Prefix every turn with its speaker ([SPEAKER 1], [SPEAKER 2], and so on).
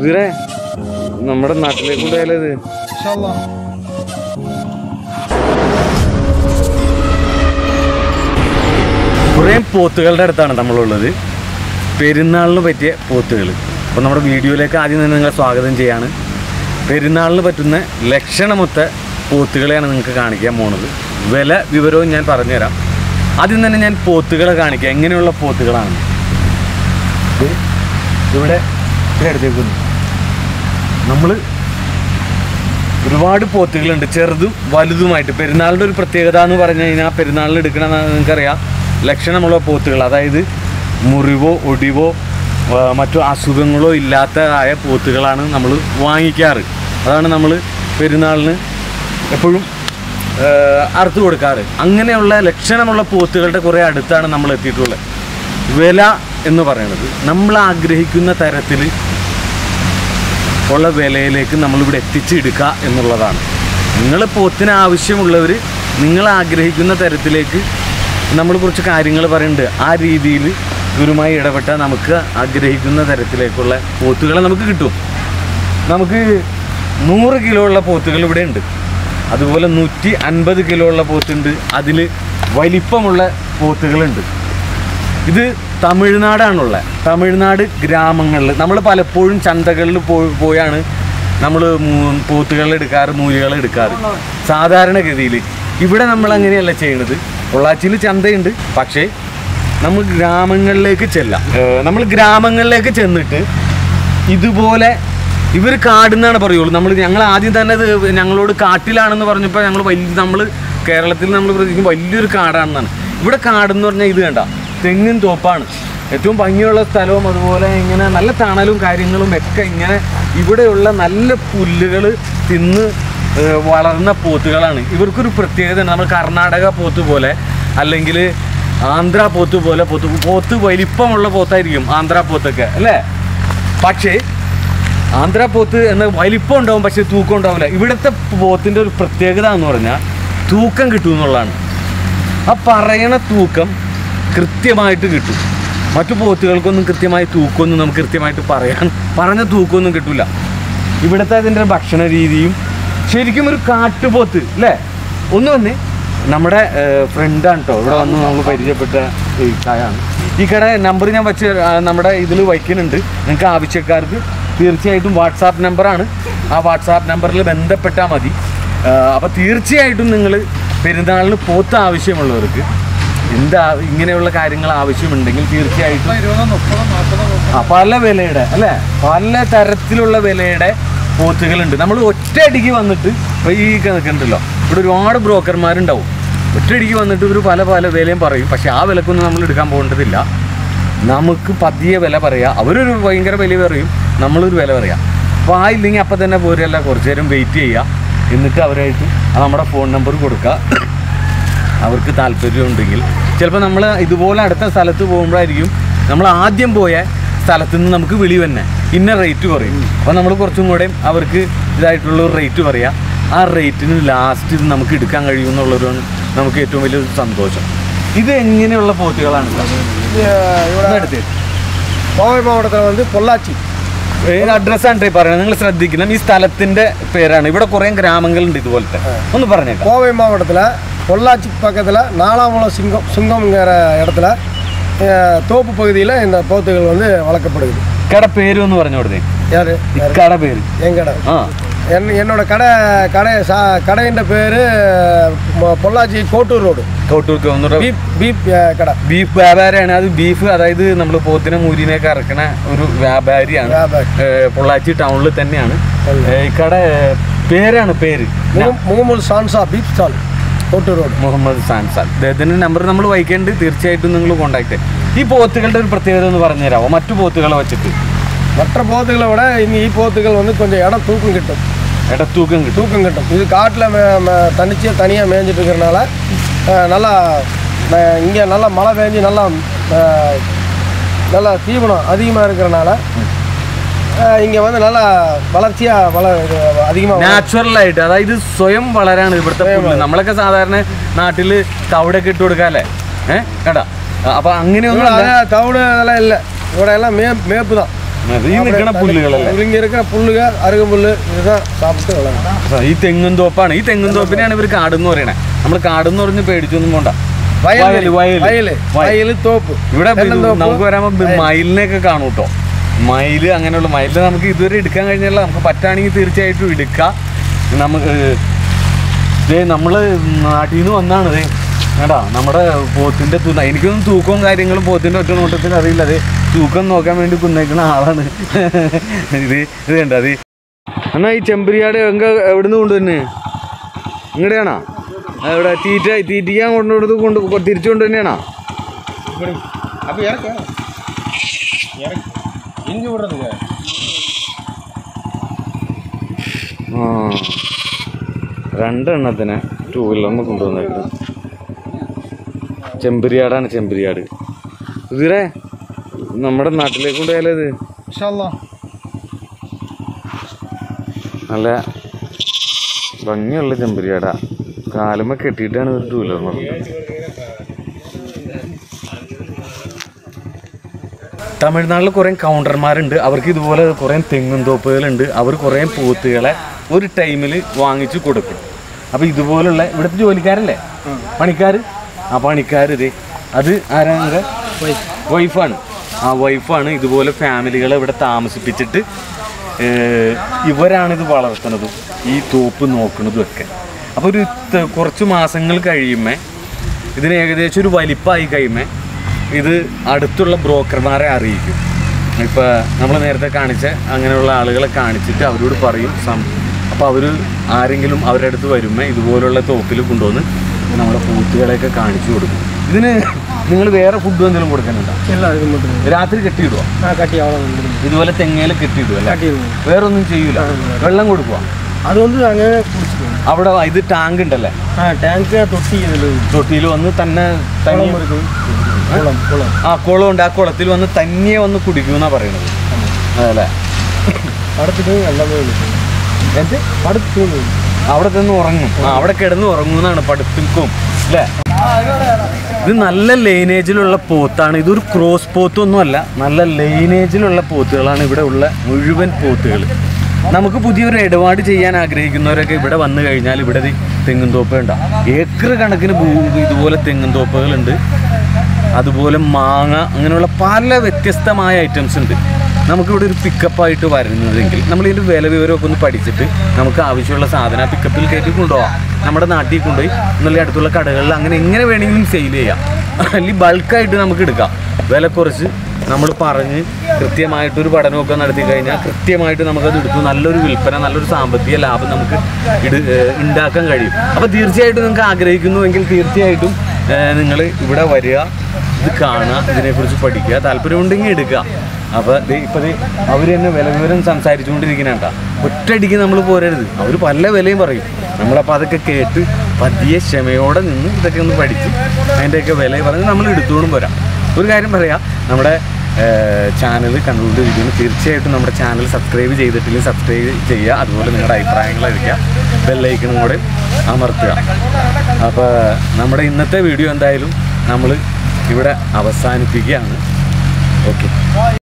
[SPEAKER 1] സുധീരെ നമ്മുടെ നാട്ടിലേക്ക് കൊണ്ടുപോയാലോ ഇത് കുറേ പോത്തുകളുടെ അടുത്താണ് നമ്മളുള്ളത് പെരുന്നാളിന് പറ്റിയ പോത്തുകൾ അപ്പോൾ നമ്മുടെ വീഡിയോയിലേക്ക് ആദ്യം തന്നെ നിങ്ങളെ സ്വാഗതം ചെയ്യാണ് പെരുന്നാളിന് പറ്റുന്ന ലക്ഷണമൊത്ത പോത്തുകളെയാണ് നിങ്ങൾക്ക് കാണിക്കാൻ പോണത് വില വിവരവും ഞാൻ പറഞ്ഞുതരാം ആദ്യം തന്നെ ഞാൻ പോത്തുകളെ കാണിക്കാം എങ്ങനെയുള്ള പോത്തുകളാണ് ഇത് ഇവിടെ ഇവിടെ അടുത്തേക്കുന്നു നമ്മൾ ഒരുപാട് പോത്തുകളുണ്ട് ചെറുതും വലുതുമായിട്ട് പെരുന്നാളിൻ്റെ ഒരു പ്രത്യേകത എന്ന് പറഞ്ഞു കഴിഞ്ഞാൽ പെരുന്നാളിൽ എടുക്കണം നിങ്ങൾക്കറിയാം ലക്ഷണമുള്ള പോത്തുകൾ അതായത് മുറിവോ ഒടിവോ ആ, മറ്റു അസുഖങ്ങളോ ഇല്ലാത്തതായ പോത്തുകളാണ് നമ്മൾ വാങ്ങിക്കാറ് അതാണ് നമ്മൾ പെരുന്നാളിന് എപ്പോഴും ആ, അറുത്ത് കൊടുക്കാറ് അങ്ങനെയുള്ള ലക്ഷണമുള്ള പോത്തുകളുടെ കുറേ അടുത്താണ് നമ്മൾ എത്തിയിട്ടുള്ളത് വില എന്ന് പറയുന്നത് നമ്മൾ ആഗ്രഹിക്കുന്ന തരത്തിൽ ഉള്ള വിലയിലേക്ക് നമ്മളിവിടെ എത്തിച്ചെടുക്കുക എന്നുള്ളതാണ് നിങ്ങൾ പോത്തിന് ആവശ്യമുള്ളവർ നിങ്ങൾ ആഗ്രഹിക്കുന്ന തരത്തിലേക്ക് നമ്മൾ കുറച്ച് കാര്യങ്ങൾ പറയുന്നുണ്ട് ആ രീതിയിൽ ഇവരുമായി ഇടപെട്ടാൽ നമുക്ക് ആഗ്രഹിക്കുന്ന തരത്തിലേക്കുള്ള പോത്തുകളെ നമുക്ക് കിട്ടും നമുക്ക് നൂറ് കിലോ ഉള്ള പോത്തുകൾ ഇവിടെ ഉണ്ട് അതുപോലെ നൂറ്റി അൻപത് കിലോ ഉള്ള പോത്തുണ്ട് അതിൽ വലിപ്പമുള്ള പോത്തുകളുണ്ട് ഇത് തമിഴ്നാടാണുള്ളത് തമിഴ്നാട് ഗ്രാമങ്ങളിൽ നമ്മൾ പലപ്പോഴും ചന്തകളിൽ പോയി പോയാണ് നമ്മൾ പോത്തുകൾ എടുക്കാറ് മൂലികൾ എടുക്കാറ് സാധാരണഗതിയിൽ ഇവിടെ നമ്മൾ അങ്ങനെയല്ല ചെയ്യുന്നത് പൊള്ളാച്ചിയിൽ ചന്തയുണ്ട് പക്ഷേ നമ്മൾ ഗ്രാമങ്ങളിലേക്ക് ചെല്ലാം ഏഹ് നമ്മൾ ഗ്രാമങ്ങളിലേക്ക് ചെന്നിട്ട് ഇതുപോലെ ഇവർ കാടെന്നാണ് പറയുള്ളൂ നമ്മൾ ഞങ്ങൾ ആദ്യം തന്നെ ഇത് ഞങ്ങളോട് കാട്ടിലാണെന്ന് പറഞ്ഞപ്പോൾ ഞങ്ങൾ വലിയ നമ്മൾ കേരളത്തിൽ നമ്മൾ പ്രതീക്ഷിക്കും വലിയൊരു കാടാണെന്നാണ് ഇവിടെ കാടെന്ന് പറഞ്ഞാൽ ഇത് കണ്ട തെങ്ങും തോപ്പാണ് ഏറ്റവും ഭംഗിയുള്ള സ്ഥലവും അതുപോലെ ഇങ്ങനെ നല്ല തണലും കാര്യങ്ങളും ഒക്കെ ഇങ്ങനെ ഇവിടെയുള്ള നല്ല പുല്ലുകൾ തിന്ന് ഏഹ്, വളർന്ന പോത്തുകളാണ് ഇവർക്കൊരു പ്രത്യേകത ഉണ്ട്. നമ്മൾ കർണാടക പോത്ത് പോലെ അല്ലെങ്കിൽ ആന്ധ്ര പോത്ത് പോലെ പോത്ത് പോത്ത് വലിപ്പമുള്ള പോത്തായിരിക്കും ആന്ധ്ര പോത്തൊക്കെ അല്ലേ പക്ഷേ ആന്ധ്രാപോത്ത് എന്ന വലിപ്പം ഉണ്ടാവും പക്ഷെ തൂക്കം ഉണ്ടാവില്ല ഇവിടുത്തെ പോത്തിൻ്റെ ഒരു പ്രത്യേകത എന്ന് പറഞ്ഞാൽ തൂക്കം കിട്ടും എന്നുള്ളതാണ് ആ പറയണ തൂക്കം കൃത്യമായിട്ട് കിട്ടും മറ്റു പോത്തുകൾക്കൊന്നും കൃത്യമായി തൂക്കമൊന്നും നമുക്ക് കൃത്യമായിട്ട് പറയാൻ പറഞ്ഞ തൂക്കമൊന്നും കിട്ടില്ല ഇവിടുത്തെ അതിൻ്റെ ഭക്ഷണ രീതിയും ശരിക്കും ഒരു കാട്ടുപോത്ത് അല്ലേ ഒന്ന് വന്ന് നമ്മുടെ ഫ്രണ്ടാണ് കേട്ടോ ഇവിടെ വന്ന് നമുക്ക് പരിചയപ്പെട്ട ഈ കയാണ് ഈ കട നമ്പർ ഞാൻ വെച്ച് ആ, നമ്മുടെ ഇതിൽ വയ്ക്കുന്നുണ്ട് നിങ്ങൾക്ക് ആവശ്യക്കാർക്ക് തീർച്ചയായിട്ടും വാട്സാപ്പ് നമ്പറാണ് ആ വാട്സാപ്പ് നമ്പറിൽ ബന്ധപ്പെട്ടാൽ മതി അപ്പോൾ തീർച്ചയായിട്ടും നിങ്ങൾ പെരുന്നാളിന് പോത്ത് ആവശ്യമുള്ളവർക്ക് എന്താ ഇങ്ങനെയുള്ള കാര്യങ്ങൾ ആവശ്യമുണ്ടെങ്കിൽ തീർച്ചയായിട്ടും ആ പല വിലയുടെ അല്ലേ പല തരത്തിലുള്ള വിലയുടെ പോത്തുകളുണ്ട് നമ്മൾ ഒറ്റയടിക്ക് വന്നിട്ട് ഇപ്പൊ ഈ നിൽക്കുന്നുണ്ടല്ലോ ഇവിടെ ഒരുപാട് ബ്രോക്കർമാരുണ്ടാവും ഒറ്റയടിക്ക് വന്നിട്ട് ഇവർ പല പല വിലയും പറയും പക്ഷെ ആ വിലക്കൊന്നും നമ്മൾ എടുക്കാൻ പോകേണ്ടതില്ല നമുക്ക് പതിയെ വില പറയാം അവരൊരു ഭയങ്കര വില പറയും നമ്മളൊരു വില പറയാം അപ്പോൾ ആ ഇല്ലെങ്കിൽ അപ്പം തന്നെ പോരല്ല കുറച്ച് നേരം വെയിറ്റ് ചെയ്യുക എന്നിട്ട് അവരായിട്ട് ആ നമ്മുടെ ഫോൺ നമ്പർ കൊടുക്കുക അവർക്ക് താല്പര്യമുണ്ടെങ്കിൽ ചിലപ്പോൾ നമ്മൾ ഇതുപോലെ അടുത്ത സ്ഥലത്ത് പോകുമ്പോഴായിരിക്കും നമ്മൾ ആദ്യം പോയ സ്ഥലത്ത് നിന്ന് നമുക്ക് വിളി തന്നെ ഇന്ന റേറ്റ് പറയും അപ്പോൾ നമ്മൾ കുറച്ചും കൂടെ അവർക്ക് ഇതായിട്ടുള്ള ഒരു റേറ്റ് പറയാം ആ റേറ്റിന് ലാസ്റ്റ് ഇത് നമുക്ക് എടുക്കാൻ കഴിയും എന്നുള്ളൊരു നമുക്ക് ഏറ്റവും വലിയൊരു സന്തോഷം ഇത് എങ്ങനെയുള്ള പോത്തുകളാണ്
[SPEAKER 2] ഇവിടെ
[SPEAKER 1] അടുത്ത്
[SPEAKER 2] கோவை மாவட்டத்தில் வந்து பொள்ளாச்சி
[SPEAKER 1] ഏത് അഡ്രസ്സാണ് പറയുന്നത് നിങ്ങൾ ശ്രദ്ധിക്കണം ഈ സ്ഥലത്തിന്റെ പേരാണ് ഇവിടെ കുറേ ഗ്രാമങ്ങളുണ്ട് ഇതുപോലത്തെ ഒന്ന് പറഞ്ഞേക്കാം
[SPEAKER 2] கோவை மாவட்டத்தில் பொள்ளாச்சி பக்கத்தில் நாலாமலம் சிங்கம் சுங்கம்ங்கிற இடத்துல அஹ், தோப்பு பகுதியில் இந்த போத்துகள் வந்து வளர்க்கப்படுது
[SPEAKER 1] കട പേര് ഒന്ന് പറഞ്ഞു കൊടുത്തേ
[SPEAKER 2] யார்
[SPEAKER 1] കട പേര്
[SPEAKER 2] என் கடை
[SPEAKER 1] ആ
[SPEAKER 2] என் என்னோட கடை கடை சா கடையின் பேர் பொள்ளாச்சி கோட்டூர் ரோடு
[SPEAKER 1] കോട്ടൂർക്ക് ഒന്നുകൂടെ
[SPEAKER 2] பீப் பீப் அஹ், கடை
[SPEAKER 1] ബീഫ് വ്യാപാരിയാണ് അത് ബീഫ് അതായത് നമ്മൾ പോത്തിനെ മൂരിനെയൊക്കെ ഇറക്കണ ഒരു വ്യാപാരിയാണ്
[SPEAKER 2] വ്യാപാരി.
[SPEAKER 1] ഏ, പൊള്ളാച്ചി ടൗണിൽ തന്നെയാണ് ഏ, ഈ കട ഏ, പേരാണ് പേര്
[SPEAKER 2] முக- முகமது சான்சா beef stall Kottoor road
[SPEAKER 1] Muhammad സാൻസാൽ അദ്ദേഹത്തിൻ്റെ നമ്പർ നമ്മൾ വഹിക്കേണ്ട തീർച്ചയായിട്ടും നിങ്ങൾ കോൺടാക്ട് ഈ പോത്തുകളുടെ ഒരു പ്രത്യേകത ഒന്ന് പറഞ്ഞു തരാമോ മറ്റു പോത്തുകളെ വെച്ചിട്ട്
[SPEAKER 2] மற்ற போத்துகளை விட இங்கே ஈ போத்துகள் வந்து கொஞ்சம் இடம் தூக்கம் கிட்டும்
[SPEAKER 1] ഇടത്തൂക്കം കിട്ടും
[SPEAKER 2] தூக்கம் கிட்டும் இது காட்டில் தனிச்சு தனியாக மேய்ஞ்சிட்டு இருக்கிறனால அஹ், நல்லா இங்கே நல்லா மழை பெஞ்சு நல்லா அஹ், நல்லா தீவனம் அதிகமாக இருக்கிறனால இங்கே வந்து நல்லா வளர்ச்சியாக வள அதிகமாக
[SPEAKER 1] നാച്ചുറൽ ആയിട്ട് അതായത് സ്വയം വളരാണ് ഇവിടുത്തെ പുല്ല് നമ്മളൊക്കെ സാധാരണ നാട്ടില് തവിടൊക്കെ ഇട്ട് കൊടുക്കാല്ലേ ഏഹ് കേട്ടാ അപ്പൊ അങ്ങനെയൊന്നും അല്ല
[SPEAKER 2] தவிடு அதெல்லாம் இல்லை இவட எல்லாம் மே மேப்பு தான்
[SPEAKER 1] അത് ഈ നിൽക്കണ പുല്ലുകളല്ലേ
[SPEAKER 2] இங்கே இருக்கிற புல்லுக அருகம்புல் இதுதான் சாப்பிட்டு வளரும்
[SPEAKER 1] ആ, ഈ തെങ്ങും തോപ്പാണ് ഈ തെങ്ങും തോപ്പിനെയാണ് ഇവർ കാടെന്ന് പറയണേ നമ്മൾ കാടെന്ന് പറഞ്ഞ് പേടിച്ചൊന്നും പോണ്ട
[SPEAKER 2] வயல்
[SPEAKER 1] വയല്, വയല്.
[SPEAKER 2] வயல் வயல் தோப்பு
[SPEAKER 1] ഇവിടെ
[SPEAKER 2] തെങ്ങുംതോപ്പ്.
[SPEAKER 1] നമുക്ക് വരുമ്പോ മയിലിനെയൊക്കെ കാണും കേട്ടോ മയില് അങ്ങനെയുള്ള മയില് നമുക്ക് ഇതുവരെ എടുക്കാൻ കഴിഞ്ഞില്ല നമുക്ക് പറ്റുകയാണെങ്കിൽ തീർച്ചയായിട്ടും എടുക്കാം നമുക്ക് ദേ നമ്മള് നാട്ടിൽ നിന്ന് വന്നാണ് ദേ കേട്ടാ നമ്മുടെ പോത്തിന്റെ തുന്ന എനിക്കൊന്നും തൂക്കവും കാര്യങ്ങളും പോത്തിന്റെ ഒറ്റ നോട്ടത്തിൽ അറിയില്ല അതെ തൂക്കം നോക്കാൻ വേണ്ടി കുന്നേക്കുന്ന ആളാണ് ഇത് ഇത് കണ്ട അതെ എന്നാ ഈ ചെമ്പരിയാട് എങ്ക എവിടുന്ന് കൊണ്ടുവന്നെ ഇങ്ങടെയാണോ എവിടെ തീറ്റ തീറ്റിക്കാൻ കൊണ്ടുകൊടുത്ത് കൊണ്ട് തിരിച്ചു കൊണ്ടുതന്നെയാണോ
[SPEAKER 2] இப்படி அப்போ இறக்கு இறக்கு இஞ்சி விடுறதுக்கு
[SPEAKER 1] ആ രണ്ടെണ്ണത്തിന് ടൂ വീലറിന് കൊണ്ടുവന്നേക്കുന്നത് ചെമ്പരിയാടാണ് ചെമ്പരിയാട് ഇതിരെ നമ്മുടെ നാട്ടിലേക്ക് കൊണ്ടുപോയാലേ ഇത്
[SPEAKER 2] இன்ஷால்லா
[SPEAKER 1] നല്ല ഭംഗിയുള്ള ചെമ്പരിയാടാ കാലുമ്മ കെട്ടിയിട്ടാണ് ഒരു ടൂ വീലറിന് തമിഴ്നാട്ടിൽ കുറേ കൗണ്ടർമാരുണ്ട് അവർക്ക് ഇതുപോലെ കുറേ തെങ്ങും തോപ്പുകളുണ്ട് അവർ കുറേ പോത്തുകളെ ഒരു ടൈമിൽ വാങ്ങിച്ചു കൊടുക്കും അപ്പോൾ ഇതുപോലുള്ള ഇവിടുത്തെ ജോലിക്കാരല്ലേ പണിക്കാർ ആ പണിക്കാർ ഇത് അത് ആരാണ് വൈഫാണ് ആ വൈഫാണ് ഇതുപോലെ ഫാമിലികളെ ഇവിടെ താമസിപ്പിച്ചിട്ട് ഏഹ്, ഇവരാണിത് വളർത്തുന്നതും ഈ തോപ്പ് നോക്കുന്നതും ഒക്കെ അപ്പോൾ ഒരു ത- കുറച്ച് മാസങ്ങൾ കഴിയുമ്പോൾ ഇതിന് ഏകദേശം ഒരു വലിപ്പമായി കഴിയുമ്പോൾ ഇത് അടുത്തുള്ള ബ്രോക്കർമാരെ അറിയിക്കും ഇപ്പോൾ നമ്മൾ നേരത്തെ കാണിച്ച അങ്ങനെയുള്ള ആളുകളെ കാണിച്ചിട്ട് അവരോട് പറയും സം അപ്പോൾ അവർ ആരെങ്കിലും അവരുടെ അടുത്ത് വരുമ്പോൾ ഇതുപോലുള്ള തോപ്പിൽ കൊണ്ടുവന്ന് നമ്മുടെ പൂത്തുകളെയൊക്കെ കാണിച്ചു കൊടുക്കും ഇതിന് നിങ്ങൾ വേറെ ഫുഡ് എന്തെങ്കിലും കൊടുക്കുന്നുണ്ടോ
[SPEAKER 2] எல்லாம் இது மட்டும்
[SPEAKER 1] രാത്രി കെട്ടിയിടുവോ
[SPEAKER 2] ஆ கட்டி அவ்வளோ
[SPEAKER 1] ഇതുപോലെ തെങ്ങയിൽ കെട്ടിയിടുവോ അല്ലേ
[SPEAKER 2] கட்டிடுவோம்
[SPEAKER 1] വേറെ ഒന്നും ചെയ്യൂല വെള്ളം കൊടുക്കുക
[SPEAKER 2] அது வந்து அங்கே குடிச்சிக்குவோம்
[SPEAKER 1] അവിടെ ഇത് ടാങ്ക് ഉണ്ടല്ലേ
[SPEAKER 2] ஆ டேங்க்கு தொட்டி இதில்
[SPEAKER 1] തൊട്ടിയിൽ വന്ന് തന്നെ തനിയെ
[SPEAKER 2] குளம் இருக்குது குளம் குளம்
[SPEAKER 1] ആ കുളമുണ്ട് ആ കുളത്തിൽ വന്ന് തനിയെ വന്ന് കുടിക്കുമെന്നാ പറയണത് അതല്ലേ
[SPEAKER 2] படுத்துட்டு எல்லாமே இருக்குது
[SPEAKER 1] എന്നിട്ട്
[SPEAKER 2] படுத்து தூங்குது
[SPEAKER 1] അവിടെ നിന്ന് ഉറങ്ങും ആ അവിടെ കിടന്ന് ഉറങ്ങുമെന്നാണ് പടുത്തുക്കും അല്ലേ ഇത് നല്ല ലൈനേജിലുള്ള പോത്താണ് ഇതൊരു ക്രോസ് പോത്തൊന്നും അല്ല നല്ല ലൈനേജിലുള്ള പോത്തുകളാണ് ഇവിടെ ഉള്ള മുഴുവൻ പോത്തുകൾ നമുക്ക് പുതിയൊരു ഇടപാട് ചെയ്യാൻ ആഗ്രഹിക്കുന്നവരൊക്കെ ഇവിടെ വന്നു കഴിഞ്ഞാൽ ഇവിടെ ദേ തെങ്ങും തോപ്പ് ഉണ്ടാവും ഏക്കർ കണക്കിന് ഭൂ ഇതുപോലെ തെങ്ങും തോപ്പുകളുണ്ട് അതുപോലെ മാങ്ങ അങ്ങനെയുള്ള പല വ്യത്യസ്തമായ ഐറ്റംസ് ഉണ്ട് നമുക്കിവിടെ ഒരു പിക്കപ്പായിട്ട് വരുന്നതെങ്കിൽ നമ്മൾ ഇതിൻ്റെ വില വിവരമൊക്കെ ഒന്ന് പഠിച്ചിട്ട് നമുക്ക് ആവശ്യമുള്ള സാധനം ആ പിക്കപ്പിൽ കയറ്റി കൊണ്ടുപോകാം നമ്മുടെ നാട്ടിൽ കൊണ്ടുപോയി ഒന്നുമില്ല അടുത്തുള്ള കടകളിൽ അങ്ങനെ എങ്ങനെ വേണമെങ്കിലും സെയിൽ ചെയ്യാം അല്ലെങ്കിൽ ബൾക്കായിട്ട് നമുക്ക് എടുക്കാം വില കുറച്ച് നമ്മൾ പറഞ്ഞ് കൃത്യമായിട്ടൊരു പഠനമൊക്കെ നടത്തി കഴിഞ്ഞാൽ കൃത്യമായിട്ട് നമുക്കത് എടുത്തു നല്ലൊരു വിൽപ്പന നല്ലൊരു സാമ്പത്തിക ലാഭം നമുക്ക് ഇട് ഏഹ് ഉണ്ടാക്കാൻ കഴിയും അപ്പോൾ തീർച്ചയായിട്ടും നിങ്ങൾക്ക് ആഗ്രഹിക്കുന്നുവെങ്കിൽ തീർച്ചയായിട്ടും നിങ്ങൾ ഇവിടെ വരിക ഇത് കാണുക ഇതിനെക്കുറിച്ച് പഠിക്കുക താല്പര്യമുണ്ടെങ്കിൽ എടുക്കുക അപ്പോൾ ഇപ്പോൾ അവർ തന്നെ വില വിവരം സംസാരിച്ചുകൊണ്ടിരിക്കുന്നുണ്ട ഒറ്റയടിക്ക് നമ്മൾ പോരരുത് അവർ പല വിലയും പറയും നമ്മളപ്പോൾ അതൊക്കെ കേട്ട് പതിയെ ക്ഷമയോടെ നിന്ന് ഇതൊക്കെ ഒന്ന് പഠിച്ച് അതിൻ്റെയൊക്കെ വില പറഞ്ഞ് നമ്മൾ എടുത്തുകൊണ്ടും പോരാം ഒരു കാര്യം പറയാം നമ്മുടെ ചാനൽ കണ്ടുകൊണ്ടിരിക്കുന്നു തീർച്ചയായിട്ടും നമ്മുടെ ചാനൽ സബ്സ്ക്രൈബ് ചെയ്തിട്ടില്ലെങ്കിൽ സബ്സ്ക്രൈബ് ചെയ്യുക അതുപോലെ നിങ്ങളുടെ അഭിപ്രായങ്ങൾ അറിയിക്കുക ബെല്ലൈക്കണും കൂടെ അമർത്തുക അപ്പോൾ നമ്മുടെ ഇന്നത്തെ വീഡിയോ എന്തായാലും നമ്മൾ ഇവിടെ അവസാനിപ്പിക്കുകയാണ് ഓക്കെ